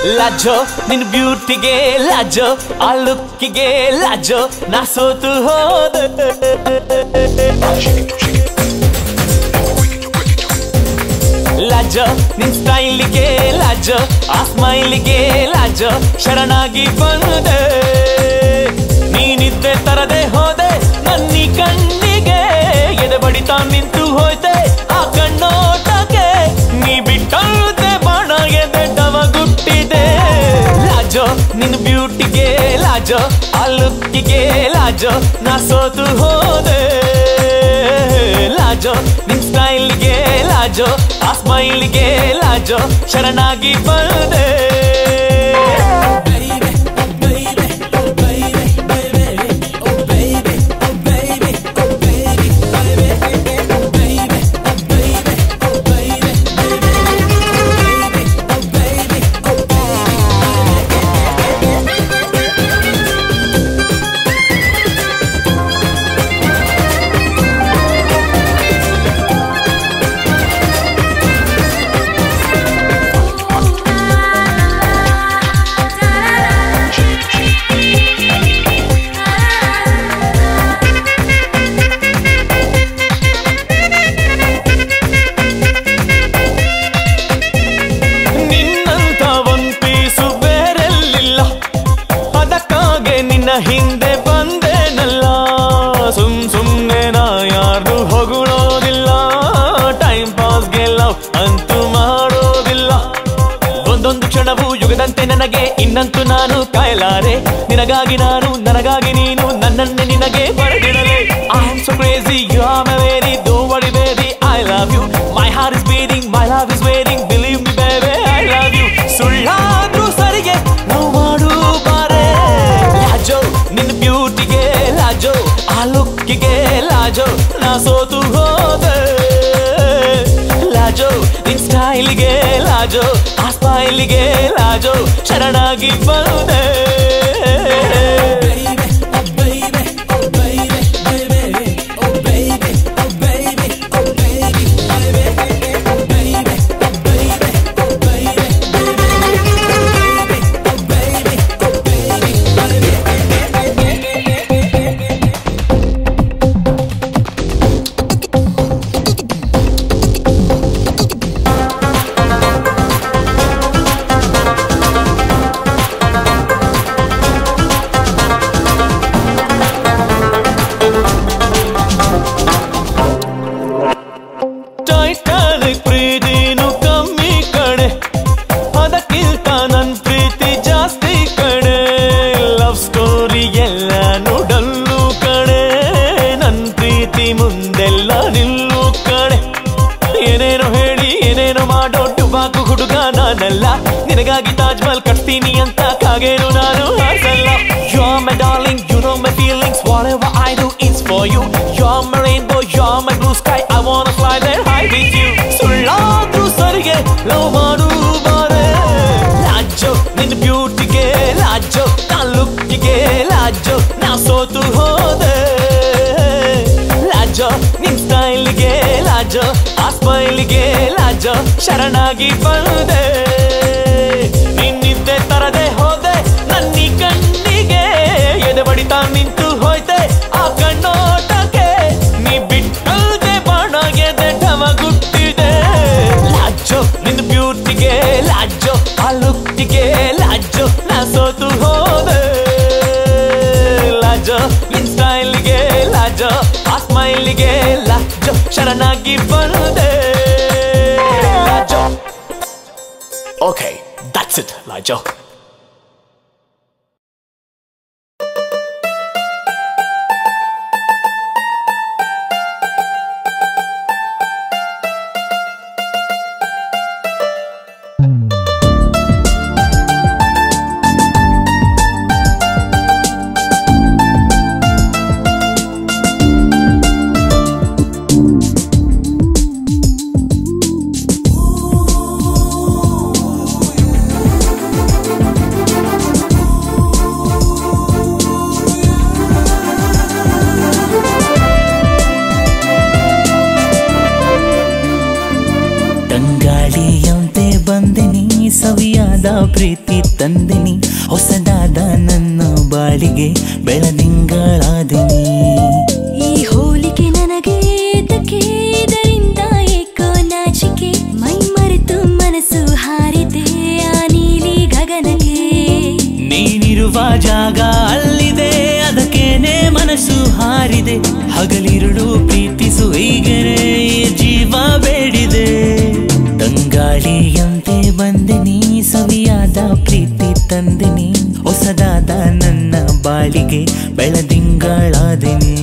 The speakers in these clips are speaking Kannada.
ಲಾಜೋ ನಿನ್ ಬ್ಯೂಟಿಗೆ ಲಾಜೋ ಆ ಲುಕ್ಕಿಗೆ ಲಾಜೋ ನಾ ಸೋತು ಹೋದೆ ಲಾಜೋ ನಿನ್ ಸ್ಟೈಲಿಗೆ ಲಾಜೋ ಆ ಸ್ಮೈಲಿಗೆ ಲಾಜೋ ಶರಣಾಗಿ ಬಂದೆ ನೀನಿದ್ದೆ ತರದೆ ಹೋದೆ ನನ್ನಿ ಕಣ್ಣಿಗೆ ಎದೆ ಬಡಿತಾ ನಿಂತು ಹೋಯ್ತೆ ಆ ಕಣ್ಣೋಟಕ್ಕೆ ನೀ ಬಿಟ್ಟಲ್ದೆ ಬಾಣ ಎದೆ ಗುಟ್ಟಿದೆ ಲಾಜೋ ನಿನ್ ಬ್ಯೂಟಿಗೆ ಲಾಜೋ ಆ ಲುಕ್ಕಿಗೆ ಲಾಜೋ ನಾ ಸೋತು ಹೋದೆ ಲಾಜೋ ನಿನ್ ಸ್ಟೈಲ್ಗೆ ಲಾಜೋ ಆ ಸ್ಮೈಲ್ಗೆ ಲಾಜೋ ಶರಣಾಗಿ ಬಂದೆ ನಿನ್ನಂತ ಒಂದ್ ಪೀಸು ಬೇರೆಲ್ಲಿಲ್ಲ ಅದಕ್ಕಾಗೆ ನಿನ್ನ ಹಿಂದೆ ಬಂದೇನಲ್ಲ ಸುಮ್ ಸುಮ್ನೆ ನಾ ಯಾರು ಹೊಗಳೋದಿಲ್ಲ ಟೈಮ್ ಪಾಸ್ಗೆ ಲವ್ ಅಂತೂ ಮಾಡೋದಿಲ್ಲ ಒಂದೊಂದು ಕ್ಷಣವು ಯುಗದಂತೆ ನನಗೆ ಇನ್ನಂತೂ ನಾನು ಕಾಯಲಾರೆ ನಿನಗಾಗಿ ನಾನು ನನಗಾಗಿ ನೀನು ನನ್ನನ್ನೇ ನಿನಗೆ ಬರೆದಿಡಲೆ I am so crazy you are my very ಡೋ worry baby I love you my heart is beating my love is varying believe me baby I love you ಸುಳ್ಳಾದ್ರೂ ಸರಿಗೆ ನಾವು ಮಾಡು ಬಾರೆ ಲಾಜೋ ನಿನ್ನ ಬ್ಯೂಟಿಗೆ ಲಾಜೋ ಆ ಲುಕ್ಕಿಗೆ ಲಾಜೋ ನಾ ಸೋತು ಹೋದೆ ಲಾಜೋ ನಿನ್ ಸ್ಟೈಲಿಗೆ ಲಾಜೋ ಆ ಸ್ಮೈಲಿಗೆ ಲಾಜೋ ಶರಣಾಗಿ ಬಂದೆ ಟೈಟಾನಿಕ್ ಪ್ರೀತಿನು ಕಮ್ಮಿ ಕಡೆ ಅದಕ್ಕಿಂತ ನನ್ ಪ್ರೀತಿ ಜಾಸ್ತಿ ಕಡೆ ಲವ್ ಸ್ಟೋರಿ ಎಲ್ಲ ನುಡಲ್ಲು ಕಡೆ ನನ್ ಪ್ರೀತಿ ಮುಂದೆಲ್ಲ ನಿಲ್ಲು ಕಡೆ ಏನೇನೋ ಹೇಳಿ ಏನೇನೋ ಮಾಡೋ ಡುಬಾಕು ಹುಡುಗ ನಾನಲ್ಲ ನಿನಗಾಗಿ ತಾಜ್ ಮಹಲ್ ಕಟ್ತೀನಿ ಅಂತ ಕಾಗೇನು ನಾನು ಹಾಸಲ್ಲ you are my darling you know my feelings whatever I do is for you you are my rainbow you are my blue sky I want fly there high with you ಸುಳ್ಳಾದ್ರೂ ಸರಿಗೆ ಲವ್ ಮಾಡು ಬಾರೆ ಲಾಜೋ ನಿನ್ನ ಬ್ಯೂಟಿಗೆ ಲಾಜೋ ನಾ ಲುಕ್ಕಿಗೆ ಲಾಜೋ ನಾ ಸೋತು ಹೋದೆ ಲಾಜೋ ನಿನ್ ಸ್ಟೈಲ್ಗೆ ಲಾಜೋ ಆ ಸ್ಮೈಲ್ಗೆ ಲಾಜೋ ಶರಣಾಗಿ ಬಂದೆ ನಿನ್ನಿದ್ದೆ ತರದೆ ಹೋದೆ ನನ್ನಿ ಕಣ್ಣಿಗೆ ಎದೆ ಬಡಿತಾ ನಿಂತು ಹೋಯ್ತೆ ಆ ಕಣ್ಣೋಟಕ್ಕೆ ನೀ ಬಿಟ್ಟಲ್ದೆ ಬಾಣ ಎದೆ ಗುಟ್ಟಿದೆ ಲಾಜೋ ನಿನ್ನ ಬ್ಯೂಟಿಗೆ ಲಾಜೋ ಆ ಲುಕ್ಕಿಗೆ ಲಾಜೋ ನಾ ಸೋತು ಹೋದೆ ಲಾಜೋ ನಿನ್ ಸ್ಟೈಲ್ಗೆ ಲಾಜೋ ಆ ಸ್ಮೈಲ್ಗೆ ಲಾಜೋ ಶರಣಾಗಿ ಬಂದೆ Lajo okay that's it Lajo Ooh. ಸವಿಯಾದ ಪ್ರೀತಿ ತಂದಿನಿ ಹೊಸದಾದ ನನ್ನ ಬಾಳಿಗೆ ಬೆಳದಿಂಗಳಾದಿನಿ ಈ ಹೋಲಿಕೆ ನನಗೆ ಏತಕ್ಕೆ ಇದರಿಂದ ಏಕೋ ನಾಚಿಕೆ ಮೈ ಮರೆತು ಮನಸ್ಸು ಹಾರಿದೆ ಆ ನೀಲಿ ಗಗನಕ್ಕೆ ನೀನಿರುವ ಜಾಗ ಅಲ್ಲಿದೆ ಅದಕ್ಕೇನೆ ಮನಸ್ಸು ಹಾರಿದೆ ಹಗಲಿರುಳು ಪ್ರೀತಿಸು ಈಗನೇ ಈ ಜೀವ ಬೇಡಿದೆ ತಂಗಾಳಿಯಂತೆ ಬಂದೆ ನೀ ಸವಿಯಾದ ಪ್ರೀತಿ ತಂದೆ ನೀ ಹೊಸದಾದ ನನ್ನ ಬಾಳಿಗೆ ಬೆಳದಿಂಗಳಾದಿನಿ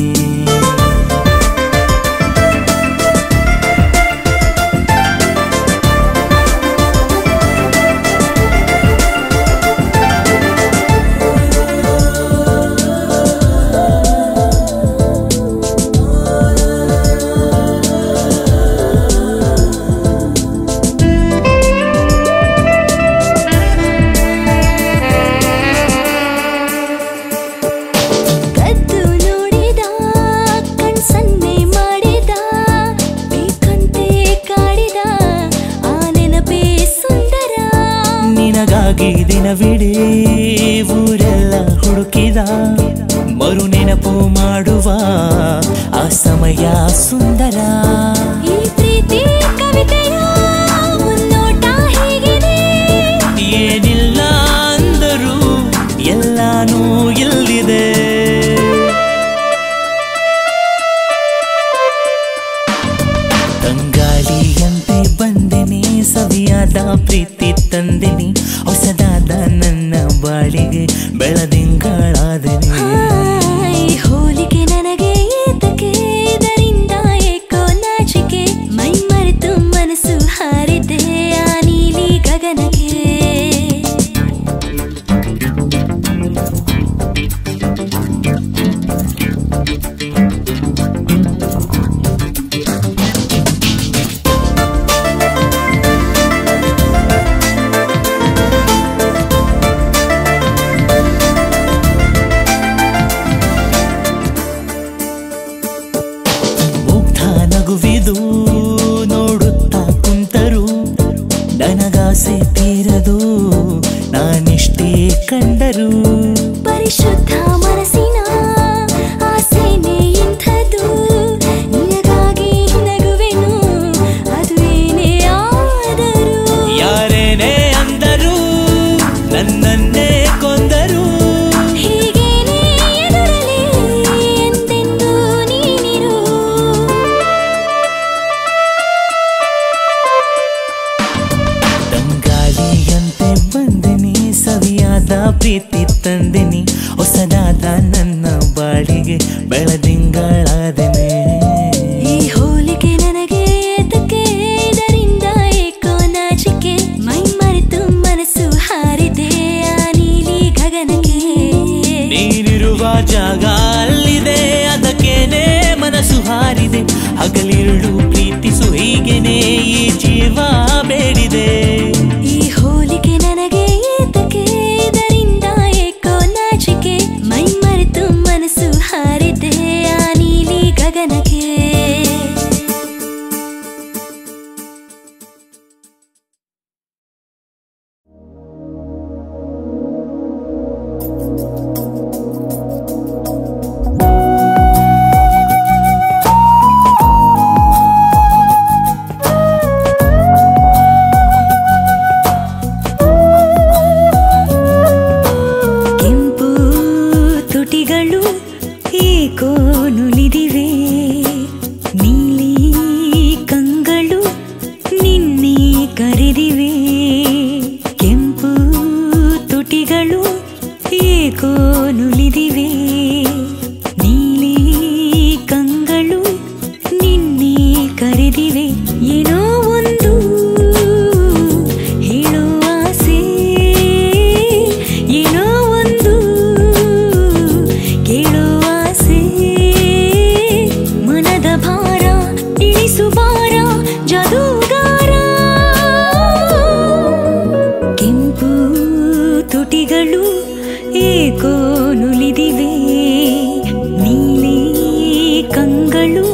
ಕದ್ದು ನೋಡಿದ ಕಣ್ಸನ್ನೆ ಮಾಡಿದ ಬೇಕಂತೆ ಕಾಡಿದ ಆ ನೆನಪೇ ಸುಂದರ ನಿನಗಾಗಿ ದಿನವಿಡೀ ಊರೆಲ್ಲ ಹುಡುಕಿದ ಮರು ನೆನಪು ಮಾಡುವ ಆ ಸಮಯ ಸುಂದರ ಈ ಪ್ರೀತಿ ಕವಿತೆಯ ಮುನ್ನೋಟ ಹೇಗಿದೆ ಏನಿಲ್ಲ ಅಂದರೂ ಎಲ್ಲಾನೂ ಇಲ್ಲಿದೆ ತಂಗಾಳಿಯಂತೆ ಬಂದೆನಿ ಸವಿಯಾದ ಪ್ರೀತಿ ತಂದೆನಿ ಹೊಸದಾದ ನನ್ನ ಬಾಳಿಗೆ ಬೆಳದಿಂಗಳಾದೆನಿ ಈ ಹೋಲಿಕೆ ನನಗೆ ಏತಕ್ಕೆ ಇದರಿಂದ ಏಕೋ ನಾಚಿಕೆ ಮೈ ಮರೆತು ಮನಸ್ಸು ಹಾರಿದೆ ಆ ನೀಲಿ ಗಗನಕ್ಕೆ ಮುಗ್ಧ ನಗುವಿದು ನೋಡುತ್ತಾ ಕುಂತರು ನನಗಾಸೆ ತೀರದು ನಾನಿಷ್ಟೇ ಕಂಡರು ಪರಿಶುದ್ಧ ಮನಸ್ಸಿನ ಆಸೆನೆ ಇಂಥದ್ದು ನಿನಗಾಗಿ ನಗುವೆನು ಅದು ಏನೇ ಆದರೂ ಯಾರೇನೇ ಅಂದರು ನನ್ನನ್ನೇ ಕೊಂದರು ಹೀಗೇನೇ ಎದುರಲಿ ಎಂದೆಂದೂ ನೀನಿರು ತಂಗಾಳಿಯಂತೆ ಬಂದೆನಿ ಸವಿಯಾದ ಪ್ರೀತಿ ತಂದೆನಿ ಹೊಸದಾದ ನನ್ನ ಬಾಳಿಗೆ ಬೆಳದಿಂಗಳಾದೆನೆ ಈ ಹೋಲಿಕೆ ನನಗೆ ಏತಕ್ಕೆ ಇದರಿಂದ ಏಕೋ ನಾಚಿಕೆ ಮೈ ಮರೆತು ಮನಸ್ಸು ಹಾರಿದೆ ಆ ನೀಲಿ ಗಗನಕ್ಕೆ ನೀನಿರುವ ಜಾಗ ಅಲ್ಲಿದೆ ಅದಕ್ಕೇನೆ ಮನಸ್ಸು ಹಾರಿದೆ ಹಗಲಿರುಳು ಪ್ರೀತಿಸು ಹೀಗೆನೆ ಈ ಜೀವ ಬೇಡಿದೆ ಈ ಹೋಲಿಕೆ ನನಗೆ ಏತಕ್ಕೆ ಇದರಿಂದ ಏಕೋ ನಾಚಿಕೆ ಮೈ ಮರೆತು ಮನಸ್ಸು ಹಾರಿದೆ ಆ ನೀಲಿ ಗಗನಕ್ಕೆ ಕೆಂಪು ತುಟಿಗಳು ಏಕೋ ನುಲಿದಿವೆ ನೀಲಿ ಕಂಗಳು ನಿನ್ನೆ ಕರೆದಿವೆ ಕೆಂಪು ತುಟಿಗಳು ಏಕೋ ನುಲಿದಿವೆ ನೀಲಿ ಕಂಗಳು ನಿನ್ನೆ ಕರೆದಿವೆ ಏನೋ ಒಂದು ಹೇಳುವ ಆಸೆ ಏನೋ ಒಂದು ಕೇಳುವ ಆಸೆ ಮನದ ಭಾರ ಇಳಿಸುವಾರ ಜಾದೂಗಾರ ಕೆಂಪು ತುಟಿಗಳು ಏಕೋ ನುಲಿದಿವೆ ನೀಲಿ ಕಂಗಳು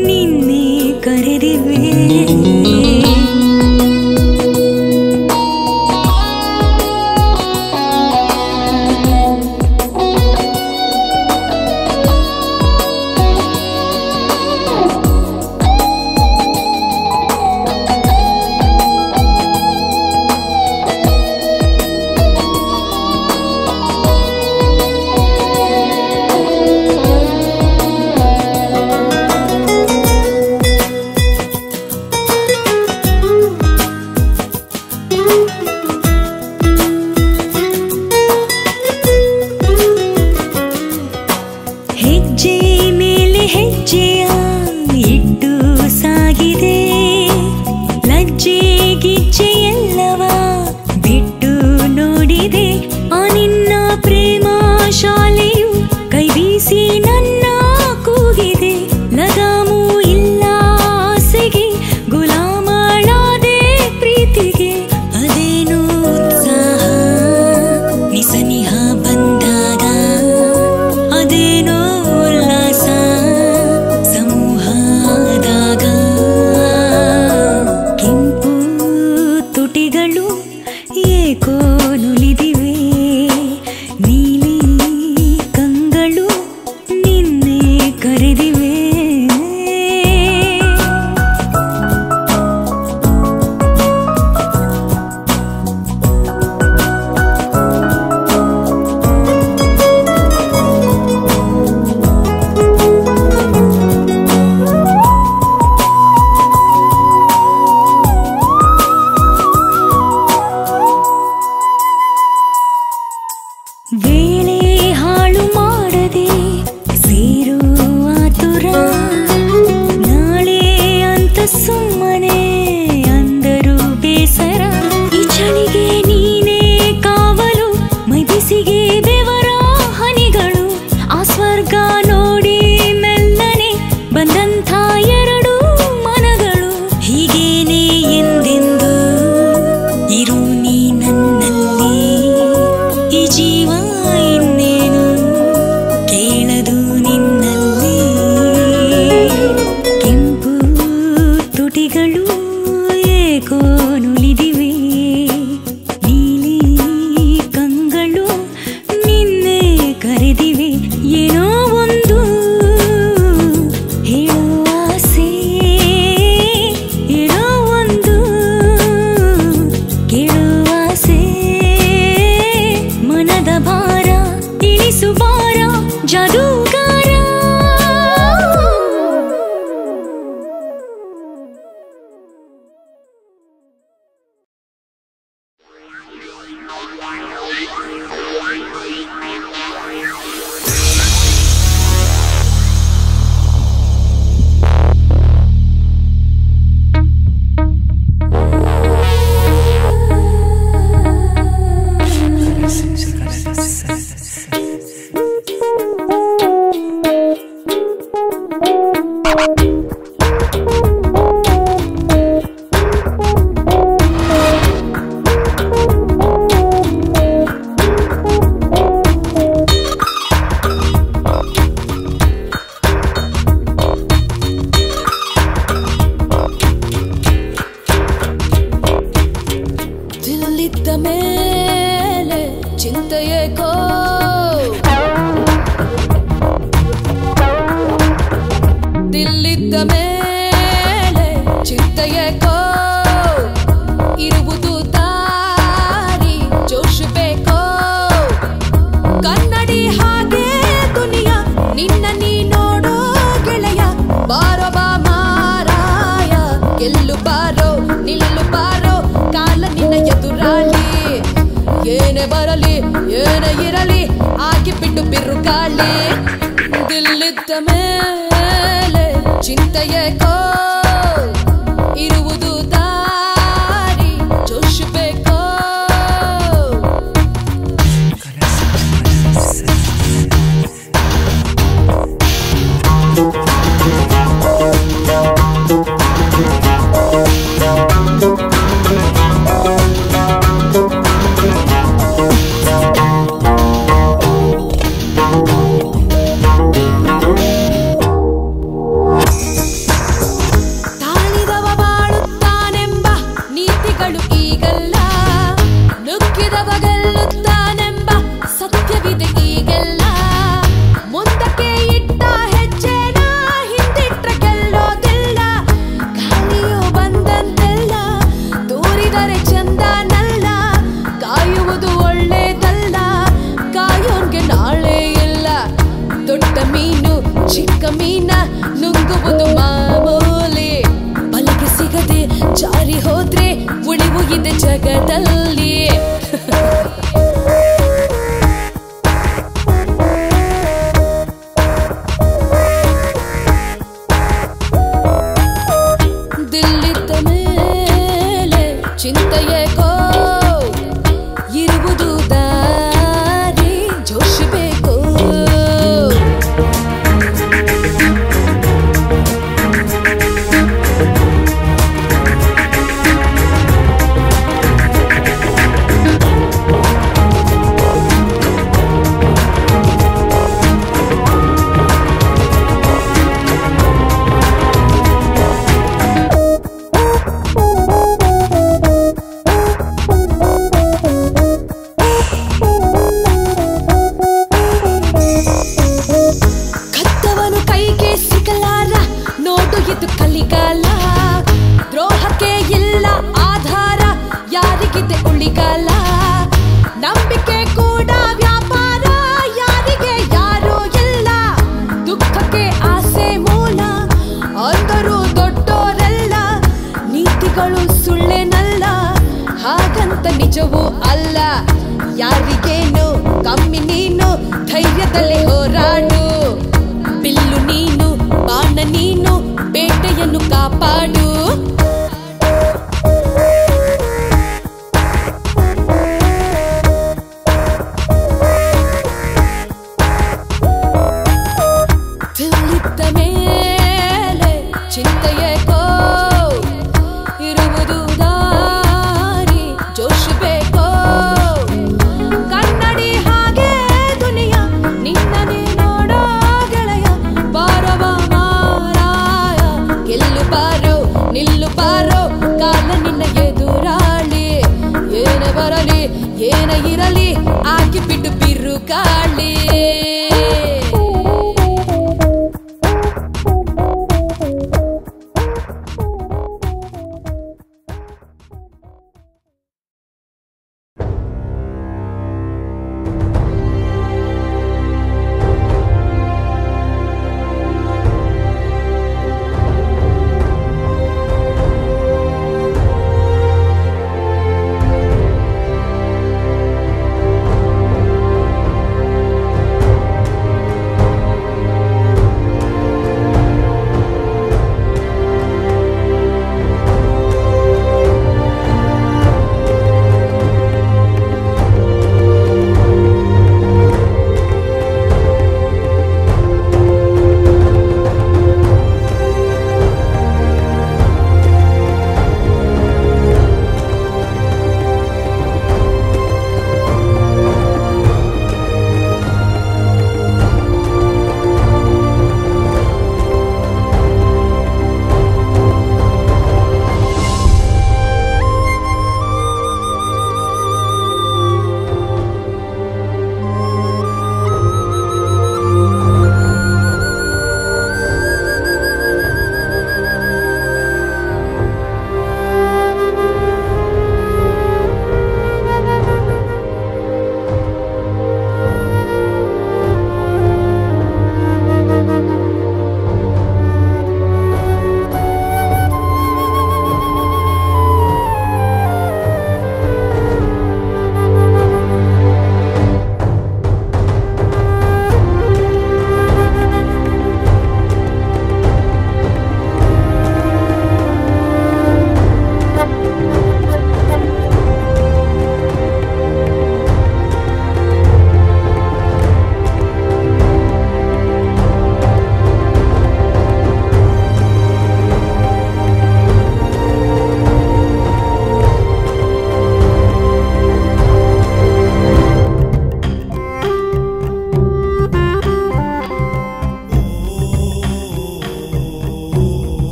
ನಿನ್ನೆ ಕರೆದಿವೆ ಏಕೋ ನುಲಿದಿವೆ ನೀಲಿ ಕಂಗಳು ನಿನ್ನೆ ಕರೆದಿವೆ ವೇಳೆ ಹಾಳು ಮಾಡದೆ ಸೇರು ಆತುರ ನಾಳೆ ಅಂತ ಸುಮ್ಮನೆ ಅಂದರು ಬೇಸರ ಈ ಚಳಿಗೆ ನೀನೇ ಕಾವಲು ಮೈಬಿಸಿಗೆ ಬೆವರ ಹನಿಗಳು ಆ ಸ್ವರ್ಗ ನೋಡಿ ಮೆಲ್ಲನೆ ಬಂದಂಥ ಎರಡು ಮನಗಳು ಹೀಗೇನೆ ಎಂದೆಂದು ಇರು ನೀ ನನ್ನಲ್ಲಿ ಈ ಜೀವ ಇನ್ನೇನು ಕೇಳದು ನಿನ್ನಲ್ಲಿ ಕೆಂಪು ತುಟಿಗಳು ಏಕೋ ನುಲಿದಿವೆ ನೀಲಿ ಕಂಗಳು ನಿನ್ನೆ ಕರೆದಿವೆ ಏನೋ ಒಂದು ಹೇಳುವ ಆಸೆ ಏನೋ ಒಂದು ಕೇಳುವ ಆಸೆ ಮನದ ಭಾರ ಇಳಿಸು ಬಾರ ಜಾದೂಗಾರ ದಿಲ್ಲಿದ್ದ ಮೇಲೆ ಚಿಂತೆಯೇಕೋ ದಿಲ್ಲಿದ್ದ ಮೇಲೆ ಚಿಂತೆಯೇಕೋ ಇರುವುದು ದಾರಿ ಜೋಶು ಬೇಕೋ ಕನ್ನಡಿ ಹಾಗೆ ದುನಿಯ ನಿನ್ನ ನೀ ನೋಡೋ ಗೆಳೆಯ ಬಾರೋ ಬಾ ಮಾರಾಯ ಗೆಲ್ಲು ಬಾರೋ ನಿಲ್ಲು ಬಾರೋ ಕಾಲ ನಿನ್ನ ಎದುರಾಳಿ ಏನೇ ಬರಲಿ ಏನೇ ಇರಲಿ ಆಗಿ ಬಿಟ್ಟು ಬಿರುಗಾಳಿ ದಿಲ್ಲಿದ್ದ ಮೇಲೆ ಚಿಂತೆಯೇಕೋ ಇರುವುದು ದಾರಿ ಜೋಶು ಬೇಕೋ ತಾಳಿದವ ಬಾಳುತ್ತಾನೆಂಬ ನೀತಿಗಳು ಈಗಲ್ಲ ನುಗ್ಗಿದವ ಗೆಲ್ಲುತ್ತಾನೆಂಬ ಸತ್ಯವಿದೆ ಈಗೆಲ್ಲ ಮುಂದಕ್ಕೆ ಇಟ್ಟ ಹೆಜ್ಜೆನ ಹಿಂದಿಟ್ಟ ಗೆಲ್ಲೋದಿಲ್ಲ ಗಾಳಿಯು ಬಂದಂತೆಲ್ಲ ತೋರಿದರೆ ಚಂದನಲ್ಲ ಕಾಯುವುದು ಒಳ್ಳೇದಲ್ಲ ಕಾಯೋನ್ಗೆ ನಾಳೆ ಇಲ್ಲ ದೊಡ್ಡ ಮೀನು ಚಿಕ್ಕ ಮೀನ ನುಂಗುವುದು ಮಾಮೂಲಿ ಬಲಿಗೆ ಸಿಗದೆ ಜಾರಿ ಹೋದ್ರೆ ಉಳಿವು ಇದೆ ಜಗದಲ್ಲಿ ದಿಲ್ಲಿದ್ದ ಮೇಲೆ ಚಿಂತೆಯೇಕೋ ಇರುವುದು ದಾರಿ ಜೋಶಿ ಬೇಕು ಿ ನಿಜವೂ ಅಲ್ಲ ಯಾರಿಗೇನು ಕಮ್ಮಿ ನೀನು ಧೈರ್ಯದಲ್ಲಿ ಹೋರಾಡು ಬಿಲ್ಲು ನೀನು ಬಾಣ ನೀನು ಬೇಟೆಯನ್ನು ಕಾಪಾಡು ತಿಳಿದ ಮೇಲೆ ಚಿಂತೆಯೇಕೋ ಇರುವುದು ದಾರಿ ಜೋಶ್ ಬೇಕೋ ಕನ್ನಡಿ ಹಾಗೆ ದುನಿಯ ನಿನ್ನನೇ ನೋಡೋ ಗೆಳೆಯ ಬಾರವ ಮಾರಾಯ ಗೆಲ್ಲು ಬಾರೋ ನಿಲ್ಲು ಬಾರೋ ಕಾಲ ನಿನ್ನ ಎದುರಾಳಿ ಏನೇ ಬರಲಿ ಏನೇ ಇರಲಿ ಆಗಿ ಬಿಟ್ಟು ಬಿರು ಗಾಳಿ